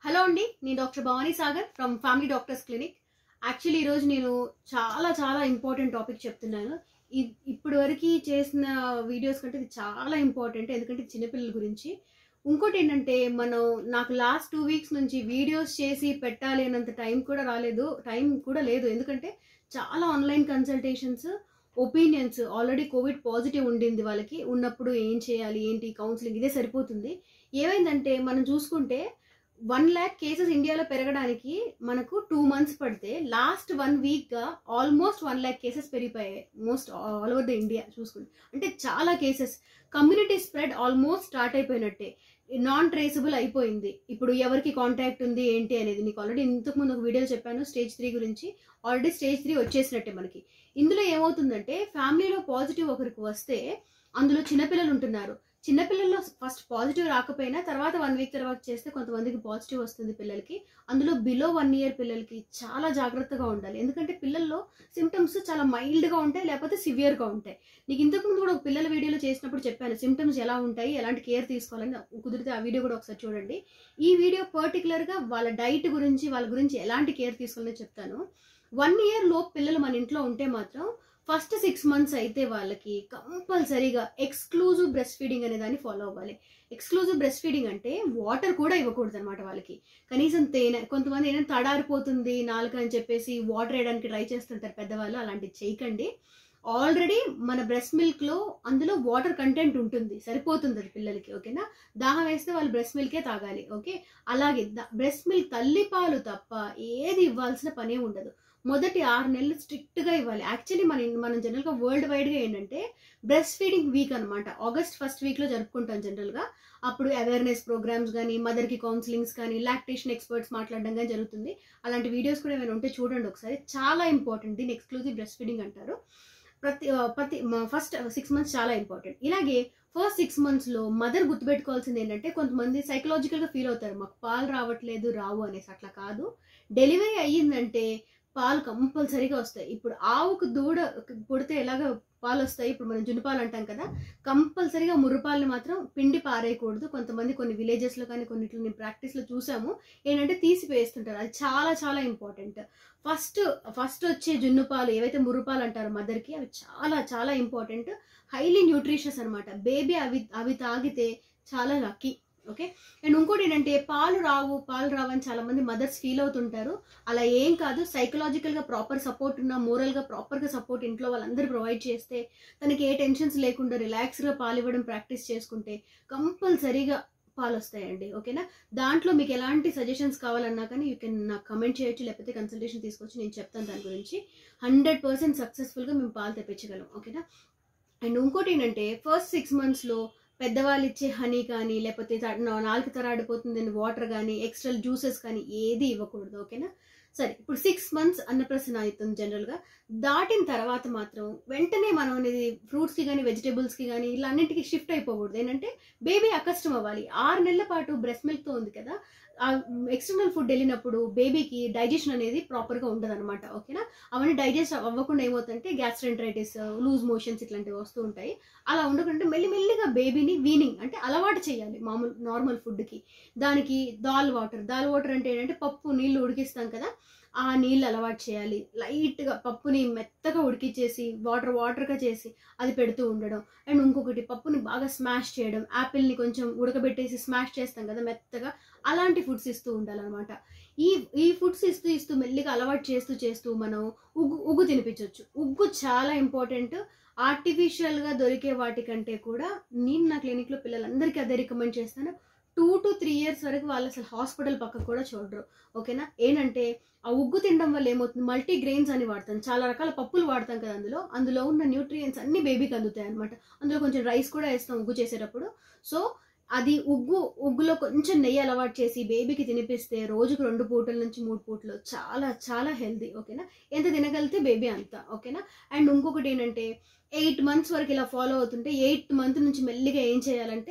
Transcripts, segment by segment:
hello అండి నేను doctor Bhavani Sagar from family doctors clinic actually ఈరోజు నేను చాలా చాలా ఇంపార్టెంట్ టాపిక్ చెప్తున్నాను ఇ- ఇప్పటి వరకు చేసిన వీడియోస్ కంటే ఇది చాలా ఇంపార్టెంట్ ఎందుకంటే ఇది చిన్నపిల్లల గురించి ఇంకోటి ఏంటంటే మనం నాకు లాస్ట్ టూ వీక్స్ నుంచి వీడియోస్ చేసి పెట్టాలి అన్నంత టైం కూడా రాలేదు టైం కూడా లేదు ఎందుకంటే చాలా online consultations opinions already Covid positive ఉండింది వాళ్ళకి ఉన్నప్పుడు ఏం చేయాలి ఏంటి కౌన్సిలింగ్ ఇదే సరిపోతుంది ఏమైందంటే మనం చూసుకుంటే వన్ ల్యాక్ కేసెస్ ఇండియాలో పెరగడానికి మనకు టూ మంత్స్ పడితే లాస్ట్ వన్ వీక్గా ఆల్మోస్ట్ వన్ ల్యాక్ కేసెస్ పెరిగిపోయాయి most all over the India చూసుకుంటే అంటే చాలా cases community spread almost start అయిపోయినట్టే నాన్ ట్రేసబుల్ అయిపోయింది ఇప్పుడు ఎవరికి కాంటాక్ట్ ఉంది ఏంటి అనేది నీకు ఆల్రెడీ ఇంతకు ముందు ఒక వీడియో చెప్పాను స్టేజ్ త్రీ గురించి ఆల్రెడీ స్టేజ్ త్రీ వచ్చేసినట్టే మనకి ఇందులో ఏమవుతుందంటే ఫ్యామిలీలో పాజిటివ్ ఒకరికి వస్తే అందులో చిన్నపిల్లలు ఉంటున్నారు చిన్నపిల్లల్లో ఫస్ట్ పాజిటివ్ రాకపోయినా తర్వాత వన్ వీక్ తర్వాత చేస్తే కొంతమందికి పాజిటివ్ వస్తుంది పిల్లలకి అందులో బిలో వన్ ఇయర్ పిల్లలకి చాలా జాగ్రత్తగా ఉండాలి ఎందుకంటే పిల్లల్లో సిమ్టమ్స్ చాలా మైల్డ్గా ఉంటాయి లేకపోతే సివియర్గా ఉంటాయి నీకు ఇంతకు ముందు కూడా ఒక పిల్లల వీడియోలో చేసినప్పుడు చెప్పాను సిమ్టమ్స్ ఎలా ఉంటాయి ఎలాంటి కేర్ తీసుకోవాలని కుదిరితే ఆ వీడియో కూడా ఒకసారి చూడండి ఈ వీడియో పర్టికులర్గా వాళ్ళ డైట్ గురించి వాళ్ళ గురించి ఎలాంటి కేర్ తీసుకోవాలని చెప్తాను వన్ ఇయర్ లోపు పిల్లలు మన ఇంట్లో ఉంటే మాత్రం ఫస్ట్ సిక్స్ మంత్స్ అయితే వాళ్ళకి కంపల్సరీగా ఎక్స్క్లూజివ్ బ్రెస్ట్ ఫీడింగ్ అనే దాన్ని ఫాలో అవ్వాలి ఎక్స్క్లూజివ్ బ్రెస్ట్ ఫీడింగ్ అంటే వాటర్ కూడా ఇవ్వకూడదు అనమాట వాళ్ళకి కనీసం తేనె కొంతమంది ఏదైనా తడారిపోతుంది నాలుక అని చెప్పేసి వాటర్ వేయడానికి ట్రై చేస్తుంటారు పెద్దవాళ్ళు అలాంటివి చేయకండి ఆల్రెడీ మన బ్రెస్ట్ మిల్క్లో అందులో వాటర్ కంటెంట్ ఉంటుంది సరిపోతుంది అది పిల్లలకి ఓకేనా దాహం వేస్తే వాళ్ళు బ్రెస్ట్ మిల్కే తాగాలి ఓకే అలాగే బ్రెస్ట్ మిల్క్ తల్లి పాలు తప్ప ఏది ఇవ్వాల్సిన పనే ఉండదు మొదటి ఆరు నెలలు స్ట్రిక్ట్గా ఇవ్వాలి యాక్చువల్లీ మన మనం జనరల్గా వరల్డ్ వైడ్గా ఏంటంటే బ్రెస్ట్ ఫీడింగ్ వీక్ అనమాట ఆగస్ట్ ఫస్ట్ వీక్లో జరుపుకుంటాం జనరల్గా అప్పుడు అవేర్నెస్ ప్రోగ్రామ్స్ కానీ మదర్కి కౌన్సిలింగ్స్ కానీ లాక్టేషన్ ఎక్స్పర్ట్స్ మాట్లాడడం కానీ జరుగుతుంది అలాంటి వీడియోస్ కూడా ఏమైనా ఉంటే చూడండి ఒకసారి చాలా ఇంపార్టెంట్ దీన్ని ఎక్స్క్లూజివ్ బ్రెస్ట్ ఫీడింగ్ అంటారు ప్రతి ఆ, ప్రతి ఫస్ట్ సిక్స్ మంత్స్ చాలా ఇంపార్టెంట్ ఇలాగే ఫస్ట్ సిక్స్ మంత్స్లో మదర్ గుర్తుపెట్టుకోవాల్సింది ఏంటంటే కొంతమంది సైకలాజికల్గా ఫీల్ అవుతారు మాకు పాలు రావట్లేదు రావు అనేసి అట్లా కాదు డెలివరీ అయ్యిందంటే పాలు కంపల్సరీగా వస్తాయి ఇప్పుడు ఆవుకు దూడ పుడితే ఎలాగ పాలు వస్తాయి ఇప్పుడు మనం జున్ను పాలు అంటాం కదా కంపల్సరీగా ముర్రుపాలను మాత్రం పిండి పారేయకూడదు కొంతమంది కొన్ని విలేజెస్లో కానీ కొన్నిట్లో నేను ప్రాక్టీస్లో చూసాము ఏంటంటే తీసి వేస్తుంటారు అది చాలా చాలా ఇంపార్టెంట్ ఫస్ట్ ఫస్ట్ వచ్చే జున్ను పాలు ఏవైతే ముర్రుపాలు అంటారో మదర్కి అవి చాలా చాలా ఇంపార్టెంట్ హైలీ న్యూట్రిషియస్ అనమాట బేబీ అవి అవి తాగితే చాలా లక్కీ ఓకే అండ్ ఇంకోటి ఏంటంటే పాలు రావు పాలు రావు అని చాలా మంది మదర్స్ ఫీల్ అవుతుంటారు అలా ఏం కాదు సైకలాజికల్గా ప్రాపర్ సపోర్ట్ ఉన్న మోరల్గా ప్రాపర్గా సపోర్ట్ ఇంట్లో వాళ్ళందరూ ప్రొవైడ్ చేస్తే తనకి ఏ టెన్షన్స్ లేకుండా రిలాక్స్గా పాలు ఇవ్వడం ప్రాక్టీస్ చేసుకుంటే కంపల్సరీగా పాలు వస్తాయండి ఓకేనా దాంట్లో మీకు ఎలాంటి సజెషన్స్ కావాలన్నా కానీ యూ కెన్ నాకు కమెంట్ చేయొచ్చు లేకపోతే కన్సల్టేషన్ తీసుకొచ్చి నేను చెప్తాను దాని గురించి హండ్రెడ్ పర్సెంట్ సక్సెస్ఫుల్గా మేము పాలు తెప్పించగలం ఓకేనా అండ్ ఇంకోటి ఏంటంటే ఫస్ట్ సిక్స్ మంత్స్లో పెద్దవాళ్ళు ఇచ్చే హనీ కానీ లేకపోతే త- నా- నాలుగు తరాడిపోతుందని వాటర్ కానీ ఎక్స్ట్రా జ్యూసెస్ కానీ ఏది ఇవ్వకూడదు ఓకేనా సరే ఇప్పుడు సిక్స్ మంత్స్ అన్నప్రసన అవుతుంది జనరల్గా దాటిన తర్వాత మాత్రం వెంటనే మనం అనేది ఫ్రూట్స్కి కానీ వెజిటేబుల్స్కి కానీ ఇలా అన్నింటికి షిఫ్ట్ అయిపోకూడదు ఏంటంటే బేబీ అకష్టం అవ్వాలి ఆరు నెలల పాటు బ్రెస్ట్ మిల్క్తో ఉంది కదా ఆ ఎక్స్టర్నల్ ఫుడ్ వెళ్ళినప్పుడు బేబీకి డైజెషన్ అనేది ప్రాపర్గా ఉండదు అనమాట ఓకేనా అవన్నీ డైజెస్ట్ అవ్వకుండా ఏమవుతుందంటే గ్యాస్ట్రెంట్రైటిస్ లూజ్ మోషన్స్ ఇట్లాంటివి వస్తూ ఉంటాయి అలా ఉండకుండా మెల్లిమెల్లిగా బేబీని వీనింగ్ అంటే అలవాటు చేయాలి మామూలు నార్మల్ ఫుడ్కి దానికి దాల్ వాటర్ దాల్ వాటర్ అంటే ఏంటంటే పప్పు నీళ్ళు ఉడికిస్తాం కదా ఆ నీళ్ళు అలవాటు చేయాలి లైట్గా పప్పుని మెత్తగా ఉడికిచ్చేసి వాటర్ వాటర్గా చేసి అది పెడుతూ ఉండడం అండ్ ఇంకొకటి పప్పుని బాగా స్మాష్ చేయడం యాపిల్ని కొంచెం ఉడకబెట్టేసి స్మాష్ చేస్తాం కదా మెత్తగా అలాంటి ఫుడ్స్ ఇస్తూ ఉండాలన్నమాట ఈ ఈ ఫుడ్స్ ఇస్తూ ఇస్తూ మెల్లిగా అలవాటు చేస్తూ చేస్తూ మనం ఉగ్గు ఉగ్గు తినిపించవచ్చు ఉగ్గు చాలా ఇంపార్టెంట్ ఆర్టిఫిషియల్గా దొరికే వాటికంటే కూడా నేను నా క్లినిక్లో పిల్లలందరికీ అదే రికమెండ్ చేస్తాను టూ టు త్రీ ఇయర్స్ వరకు వాళ్ళు అసలు హాస్పిటల్ పక్కకు కూడా చూడరు ఓకేనా ఏంటంటే ఆ ఉగ్గు తినడం వల్ల ఏమవుతుంది మల్టీ గ్రెయిన్స్ అని వాడతాం చాలా రకాల పప్పులు వాడతాం కదా అందులో అందులో ఉన్న న్యూట్రియంట్స్ అన్ని బేబీకి అందుతాయి అనమాట అందులో కొంచెం రైస్ కూడా వేస్తాం ఉగ్గు చేసేటప్పుడు సో అది ఉగ్గు ఉగ్గులో కొంచెం నెయ్యి అలవాటు చేసి బేబీకి తినిపిస్తే రోజుకు రెండు పూటల నుంచి మూడు పూటలు చాలా చాలా హెల్దీ ఓకేనా ఎంత తినగలిగితే బేబీ అంత ఓకేనా అండ్ ఇంకొకటి ఏంటంటే ఎయిట్ మంత్స్ వరకు ఇలా ఫాలో అవుతుంటే ఎయిత్ మంత్ నుంచి మెల్లిగా ఏం చేయాలంటే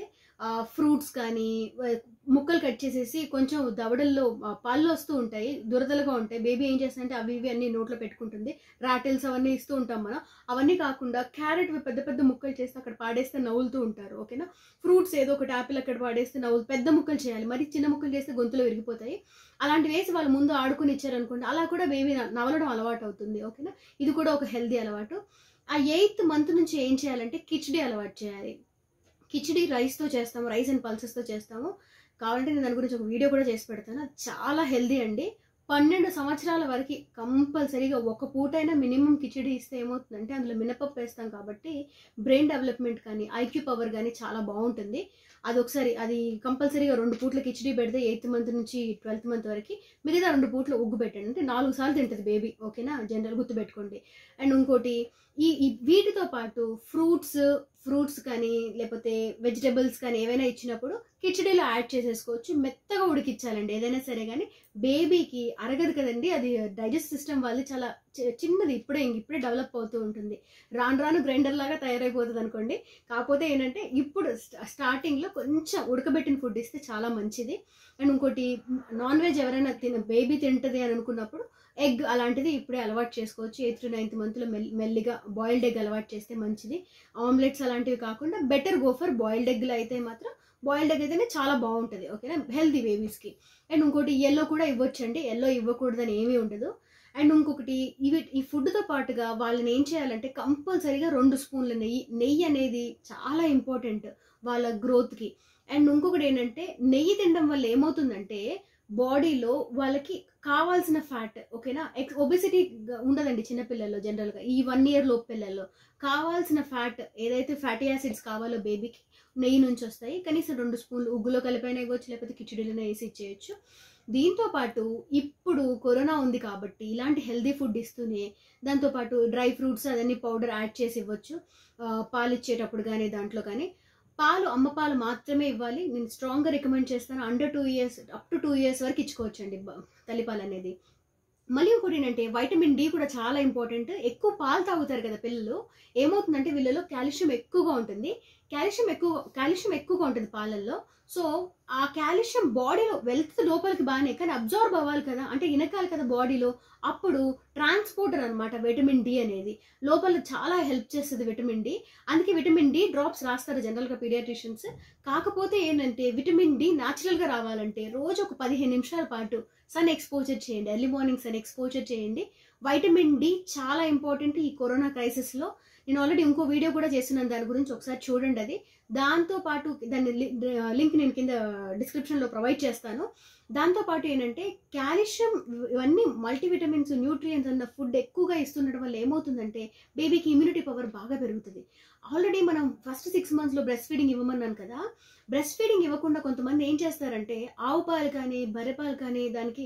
ఫ్రూట్స్ కానీ వ- ముక్కలు కట్ చేసేసి కొంచెం దవడల్లో ఆ, పళ్ళు వస్తూ ఉంటాయి దురదలుగా ఉంటాయి బేబీ ఏం చేస్తుందంటే అవి ఇవి అన్ని నోట్లో పెట్టుకుంటుంది రాటిల్స్ అవన్నీ ఇస్తూ ఉంటాం మనం అవన్నీ కాకుండా క్యారెట్ పెద్ద పెద్ద ముక్కలు చేస్తే అక్కడ పాడేస్తే నవ్వులుతూ ఉంటారు ఓకేనా ఫ్రూట్స్ ఏదో ఒకటి యాపిల్ అక్కడ పాడేస్తే నవ్వులు పెద్ద ముక్కలు చేయాలి మరి చిన్న ముక్కలు చేస్తే గొంతులో విరిగిపోతాయి అలాంటివి వేసి వాళ్ళు ముందు ఆడుకుని ఇచ్చారనుకోండి అలా కూడా బేబీ నవలడం అలవాటు అవుతుంది ఓకేనా ఇది కూడా ఒక హెల్దీ అలవాటు ఆ ఎయిత్ మంత్ నుంచి ఏం చేయాలంటే కిచడీ అలవాటు చేయాలి కిచడీ రైస్తో చేస్తాము రైస్ అండ్ పల్సెస్తో చేస్తాము కావాలంటే నేను దాని గురించి ఒక వీడియో కూడా చేసి పెడతాను అది చాలా హెల్దీ అండి పన్నెండు సంవత్సరాల వరకు కంపల్సరీగా ఒక పూటైనా మినిమం కిచడీ ఇస్తే ఏమవుతుందంటే అందులో మినపప్పు వేస్తాం కాబట్టి బ్రెయిన్ డెవలప్మెంట్ కానీ ఐక్యూ పవర్ కానీ చాలా బాగుంటుంది అది ఒకసారి అది కంపల్సరీగా రెండు పూట్ల కిచడీ పెడితే ఎయిత్ మంత్ నుంచి ట్వెల్త్ మంత్ వరకు మిగతా రెండు పూట్ల ఉగ్గు పెట్టండి అంటే నాలుగు సార్లు తింటుంది బేబీ ఓకేనా జనరల్ గుర్తుపెట్టుకోండి అండ్ ఇంకోటి ఈ ఈ వీటితో పాటు ఫ్రూట్స్ ఫ్రూట్స్ కానీ లేకపోతే వెజిటబుల్స్ కానీ ఏవైనా ఇచ్చినప్పుడు కిచడీలో యాడ్ చేసేసుకోవచ్చు మెత్తగా ఉడికిచ్చాలండి ఏదైనా సరే కానీ బేబీకి అరగదు కదండి అది డైజెస్ట్ సిస్టమ్ వల్ల చాలా చి- చిన్నది ఇప్పుడే ఇంక ఇప్పుడే డెవలప్ అవుతూ ఉంటుంది రాను రాను గ్రైండర్ లాగా తయారైపోతుంది అనుకోండి కాకపోతే ఏంటంటే ఇప్పుడు స్టా- స్టార్టింగ్లో కొంచెం ఉడకబెట్టిన ఫుడ్ ఇస్తే చాలా మంచిది అండ్ ఇంకోటి నాన్ వెజ్ ఎవరైనా తిన బేబీ తింటది అని అనుకున్నప్పుడు ఎగ్ అలాంటిది ఇప్పుడే అలవాటు చేసుకోవచ్చు ఎయిత్ టు నైన్త్ మంత్లో మెల్ మెల్లిగా బాయిల్డ్ ఎగ్ అలవాటు చేస్తే మంచిది ఆమ్లెట్స్ అలాంటివి కాకుండా బెటర్ గో ఫర్ బాయిల్డ్ ఎగ్లు అయితే మాత్రం బాయిల్డ్ ఎగ్ అయితేనే చాలా బాగుంటుంది ఓకేనా హెల్తీ బేబీస్కి అండ్ ఇంకోటి ఎల్లో కూడా ఇవ్వచ్చండి ఎల్లో ఇవ్వకూడదని ఏమీ ఉండదు అండ్ ఇంకొకటి ఇవి ఈ ఫుడ్తో పాటుగా వాళ్ళని ఏం చేయాలంటే కంపల్సరీగా రెండు స్పూన్ల నెయ్యి నెయ్యి అనేది చాలా ఇంపార్టెంట్ వాళ్ళ గ్రోత్కి అండ్ ఇంకొకటి ఏంటంటే నెయ్యి తినడం వల్ల ఏమవుతుందంటే బాడీలో వాళ్ళకి కావాల్సిన ఫ్యాట్ ఓకేనా ఎక్స్ ఒబెసిటీ ఉండదండి చిన్నపిల్లల్లో జనరల్గా ఈ వన్ ఇయర్ లోపు పిల్లల్లో కావాల్సిన ఫ్యాట్ ఏదైతే ఫ్యాటీ యాసిడ్స్ కావాలో బేబీకి నెయ్యి నుంచి వస్తాయి కనీసం రెండు స్పూన్లు ఉగ్గులో కలిపైనా ఇవ్వచ్చు లేకపోతే కిచడీలోనే వేసి ఇచ్చేయచ్చు దీంతో పాటు ఇప్పుడు కరోనా ఉంది కాబట్టి ఇలాంటి హెల్దీ ఫుడ్ ఇస్తూనే దాంతోపాటు డ్రై ఫ్రూట్స్ అదన్నీ పౌడర్ యాడ్ చేసి ఇవ్వచ్చు ఆ, పాలు ఇచ్చేటప్పుడు కానీ దాంట్లో కానీ పాలు అమ్మ పాలు మాత్రమే ఇవ్వాలి నేను స్ట్రాంగ్గా రికమెండ్ చేస్తాను under two years up to two years వరకు ఇచ్చుకోవచ్చండి బ- తల్లిపాలు అనేది మళ్ళీ ఇంకోటి ఏంటంటే వైటమిన్ డి కూడా చాలా ఇంపార్టెంట్ ఎక్కువ పాలు తాగుతారు కదా పిల్లలు ఏమవుతుందంటే వీళ్ళలో కాల్షియం ఎక్కువగా ఉంటుంది కాల్షియం ఎక్కువ కాల్షియం ఎక్కువగా ఉంటుంది పాలల్లో సో ఆ కాల్షియం బాడీలో వెళ్తుంది లోపలికి బాగానే కానీ అబ్జార్బ్ అవ్వాలి కదా అంటే ఇనకాలి కదా బాడీలో అప్పుడు ట్రాన్స్పోర్టర్ అన్నమాట విటమిన్ డి అనేది లోపల చాలా హెల్ప్ చేస్తుంది విటమిన్ డి అందుకే విటమిన్ డి డ్రాప్స్ రాస్తారు జనరల్గా పీడియాట్రిషియన్స్ కాకపోతే ఏంటంటే విటమిన్ డి న్యాచురల్గా రావాలంటే రోజు ఒక పదిహేను నిమిషాల పాటు సన్ ఎక్స్పోజర్ చేయండి ఎర్లీ మార్నింగ్ సన్ ఎక్స్పోజర్ చేయండి వైటమిన్ డి చాలా ఇంపార్టెంట్ ఈ కరోనా క్రైసిస్లో నేను ఆల్రెడీ ఇంకో వీడియో కూడా చేస్తున్నాను దాని గురించి ఒకసారి చూడండి అది దాంతో పాటు దాన్ని లింక్ నేను కింద డిస్క్రిప్షన్లో ప్రొవైడ్ చేస్తాను దాంతో పాటు ఏంటంటే కాల్షియం ఇవన్నీ మల్టీవిటమిన్స్ న్యూట్రియంట్స్ అన్న ఫుడ్ ఎక్కువగా ఇస్తుండడం వల్ల ఏమవుతుందంటే బేబీకి ఇమ్యూనిటీ పవర్ బాగా పెరుగుతుంది ఆల్రెడీ మనం ఫస్ట్ సిక్స్ మంత్స్లో బ్రెస్ట్ ఫీడింగ్ ఇవ్వమన్నాను కదా బ్రెస్ట్ ఫీడింగ్ ఇవ్వకుండా కొంతమంది ఏం చేస్తారంటే ఆవు పాలు కానీ బర్రె పాలు కానీ దానికి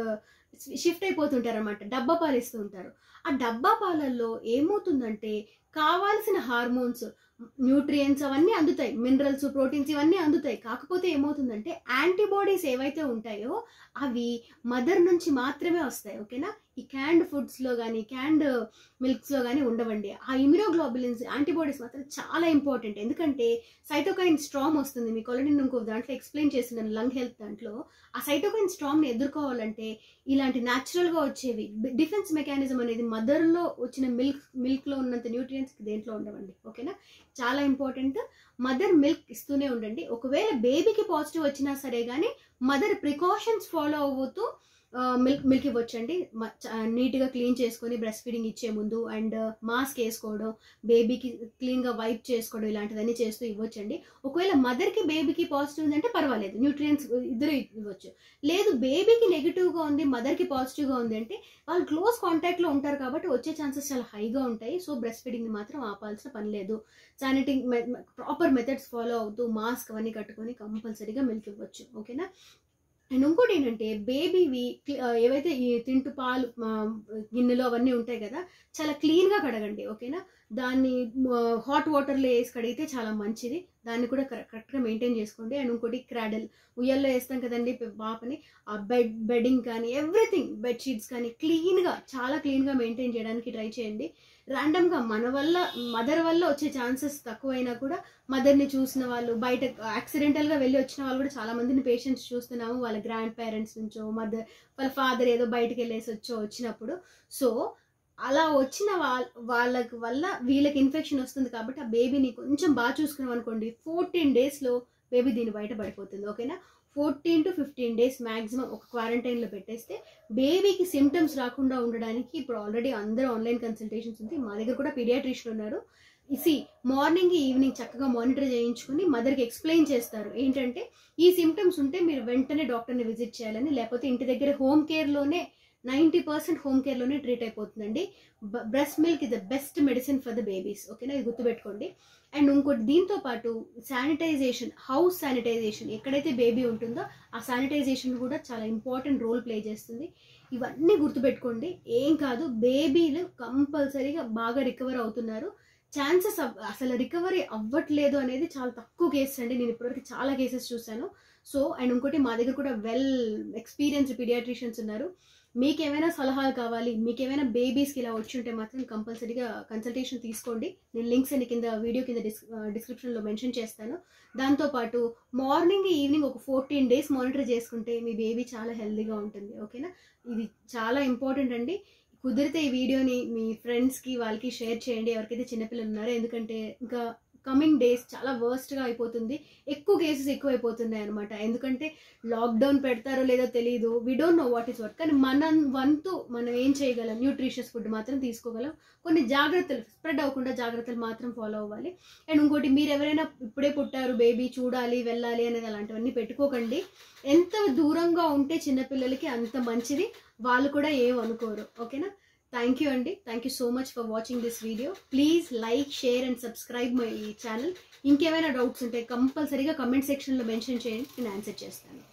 షిఫ్ట్ అయిపోతుంటారు అనమాట డబ్బా పాలు ఇస్తూ ఉంటారు ఆ డబ్బా పాలల్లో ఏమవుతుందంటే కావాల్సిన హార్మోన్స్ న్యూట్రియంట్స్ అవన్నీ అందుతాయి మినరల్స్ ప్రోటీన్స్ ఇవన్నీ అందుతాయి కాకపోతే ఏమవుతుందంటే యాంటీబాడీస్ ఏవైతే ఉంటాయో అవి మదర్ నుంచి మాత్రమే వస్తాయి ఓకేనా ఈ క్యాండ్ ఫుడ్స్లో కానీ క్యాండ్ మిల్క్స్లో కానీ ఉండవండి ఆ ఇమ్యూనోగ్లోబులిన్స్ యాంటీబాడీస్ మాత్రం చాలా ఇంపార్టెంట్ ఎందుకంటే సైటోకైన్ స్ట్రామ్ వస్తుంది మీకు ఆల్రెడీ నేను ఇంకో దాంట్లో ఎక్స్ప్లెయిన్ చేస్తున్నాను లంగ్ హెల్త్ దాంట్లో ఆ సైటోకైన్ స్ట్రామ్ని ఎదుర్కోవాలంటే ఇలాంటి న్యాచురల్గా వచ్చేవి డిఫెన్స్ మెకానిజం అనేది మదర్లో వచ్చిన మిల్క్ మిల్క్లో ఉన్నంత న్యూట్రియంట్స్ దేంట్లో ఉండవండి ఓకేనా చాలా ఇంపార్టెంట్ మదర్ మిల్క్ ఇస్తూనే ఉండండి ఒకవేళ బేబీకి పాజిటివ్ వచ్చినా సరే కానీ మదర్ ప్రికాషన్స్ ఫాలో అవుతూ మిల్క్ మిల్క్ ఇవ్వచ్చండి మ- చ- నీట్గా క్లీన్ చేసుకొని బ్రెస్ట్ ఫీడింగ్ ఇచ్చే ముందు అండ్ మాస్క్ వేసుకోవడం బేబీకి క్లీన్గా వైప్ చేసుకోవడం ఇలాంటివన్నీ చేస్తూ ఇవ్వచ్చండి ఒకవేళ మదర్కి బేబీకి పాజిటివ్ ఉందంటే పర్వాలేదు న్యూట్రియంట్స్ ఇద్దరు ఇవ్వచ్చు లేదు బేబీకి నెగిటివ్గా ఉంది మదర్కి పాజిటివ్గా ఉంది అంటే వాళ్ళు క్లోజ్ కాంటాక్ట్లో ఉంటారు కాబట్టి వచ్చే ఛాన్సెస్ చాలా హైగా ఉంటాయి సో బ్రెస్ట్ ఫీడింగ్ని మాత్రం ఆపాల్సిన పని లేదు శానిటింగ్ ప్రాపర్ మెథడ్స్ ఫాలో అవుతూ మాస్క్ అవన్నీ కట్టుకొని కంపల్సరీగా మిల్క్ ఇవ్వచ్చు ఓకేనా అండ్ ఇంకోటి ఏంటంటే బేబీవి ఏవైతే ఈ తింటూ పాలు ఆ, గిన్నెలు అవన్నీ ఉంటాయి కదా చాలా క్లీన్గా కడగండి ఓకేనా దాన్ని హాట్ వాటర్లో వేసి కడిగితే చాలా మంచిది దాన్ని కూడా కరెక్ట్ కరెక్ట్గా మెయింటైన్ చేసుకోండి అండ్ ఇంకోటి క్రాడల్ ఉయ్యల్లో వేస్తాం కదండి ప- పాపని ఆ బెడ్ బెడ్డింగ్ కానీ ఎవ్రీథింగ్ బెడ్షీట్స్ కానీ క్లీన్గా చాలా క్లీన్గా మెయింటైన్ చేయడానికి ట్రై చేయండి ర్యాండమ్గా మన వల్ల మదర్ వల్ల వచ్చే ఛాన్సెస్ తక్కువైనా కూడా మదర్ని చూసిన వాళ్ళు బయట యాక్సిడెంటల్గా వెళ్ళి వచ్చిన వాళ్ళు కూడా చాలా మందిని పేషెంట్స్ చూస్తున్నాము వాళ్ళ గ్రాండ్ పేరెంట్స్ నుంచో మదర్ వాళ్ళ ఫాదర్ ఏదో బయటకు వెళ్ళేసి వచ్చో వచ్చినప్పుడు సో అలా వచ్చిన వాళ్ళ వాళ్ళకి వల్ల వీళ్ళకి ఇన్ఫెక్షన్ వస్తుంది కాబట్టి ఆ బేబీని కొంచెం బాగా చూసుకున్నాం అనుకోండి ఫోర్టీన్ డేస్లో బేబీ దీని బయట పడిపోతుంది ఓకేనా fourteen to fifteen days maximum ఒక క్వారంటైన్లో పెట్టేస్తే బేబీకి సిమ్టమ్స్ రాకుండా ఉండడానికి ఇప్పుడు ఆల్రెడీ అందరూ ఆన్లైన్ కన్సల్టేషన్స్ ఉంది మా దగ్గర కూడా పీడియాట్రిషియన్ ఉన్నారు ఇసి మార్నింగ్ ఈవినింగ్ చక్కగా మానిటర్ చేయించుకుని మదర్కి ఎక్స్ప్లెయిన్ చేస్తారు ఏంటంటే ఈ సిమ్టమ్స్ ఉంటే మీరు వెంటనే డాక్టర్ని విజిట్ చేయాలని లేకపోతే ఇంటి దగ్గర హోమ్ కేర్లోనే నైంటీ పర్సెంట్ హోమ్ కేర్లోనే ట్రీట్ అయిపోతుందండి breast milk is the best medicine for the babies ఓకేనా ఇది గుర్తుపెట్టుకోండి అండ్ ఇంకోటి దీంతో పాటు శానిటైజేషన్ హౌస్ శానిటైజేషన్ ఎక్కడైతే బేబీ ఉంటుందో ఆ శానిటైజేషన్ కూడా చాలా ఇంపార్టెంట్ రోల్ ప్లే చేస్తుంది ఇవన్నీ గుర్తుపెట్టుకోండి ఏం కాదు బేబీలు కంపల్సరీగా బాగా రికవర్ అవుతున్నారు ఛాన్సెస్ అసలు రికవరీ అవ్వట్లేదు అనేది చాలా తక్కువ కేసెస్ అండి నేను ఇప్పటివరకు చాలా కేసెస్ చూశాను సో అండ్ ఇంకోటి మా దగ్గర కూడా వెల్ ఎక్స్పీరియన్స్డ్ పీడియాట్రిషియన్స్ ఉన్నారు మీకు ఏమైనా సలహాలు కావాలి మీకు ఏమైనా బేబీస్కి ఇలా వచ్చి ఉంటే మాత్రం కంపల్సరీగా కన్సల్టేషన్ తీసుకోండి నేను లింక్స్ అన్ని కింద వీడియో కింద డిస్ డిస్క్రిప్షన్లో మెన్షన్ చేస్తాను దాంతోపాటు మార్నింగ్ ఈవినింగ్ ఒక ఫోర్టీన్ డేస్ మానిటర్ చేసుకుంటే మీ బేబీ చాలా హెల్తీగా ఉంటుంది ఓకేనా ఇది చాలా ఇంపార్టెంట్ అండి కుదిరితే ఈ వీడియోని మీ ఫ్రెండ్స్కి వాళ్ళకి షేర్ చేయండి ఎవరికైతే చిన్నపిల్లలు ఉన్నారో ఎందుకంటే ఇంకా కమింగ్ డేస్ చాలా వర్స్ట్గా అయిపోతుంది ఎక్కువ కేసెస్ ఎక్కువ అయిపోతున్నాయి అనమాట ఎందుకంటే లాక్డౌన్ పెడతారో లేదో తెలియదు we don't know what is what కానీ మన వంతు మనం ఏం చేయగలం న్యూట్రిషియస్ ఫుడ్ మాత్రం తీసుకోగలం కొన్ని జాగ్రత్తలు స్ప్రెడ్ అవ్వకుండా జాగ్రత్తలు మాత్రం ఫాలో అవ్వాలి అండ్ ఇంకోటి మీరు ఎవరైనా ఇప్పుడే పుట్టారు బేబీ చూడాలి వెళ్ళాలి అనేది అలాంటివన్నీ పెట్టుకోకండి ఎంత దూరంగా ఉంటే చిన్నపిల్లలకి అంత మంచిది వాళ్ళు కూడా ఏం అనుకోరు ఓకేనా థ్యాంక్ యూ అండి thank you so much for watching this video please like share and subscribe my channel ఇంకేమైనా డౌట్స్ ఉంటే కంపల్సరీగా కమెంట్ సెక్షన్లో మెన్షన్ చేయండి నేను ఆన్సర్ చేస్తాను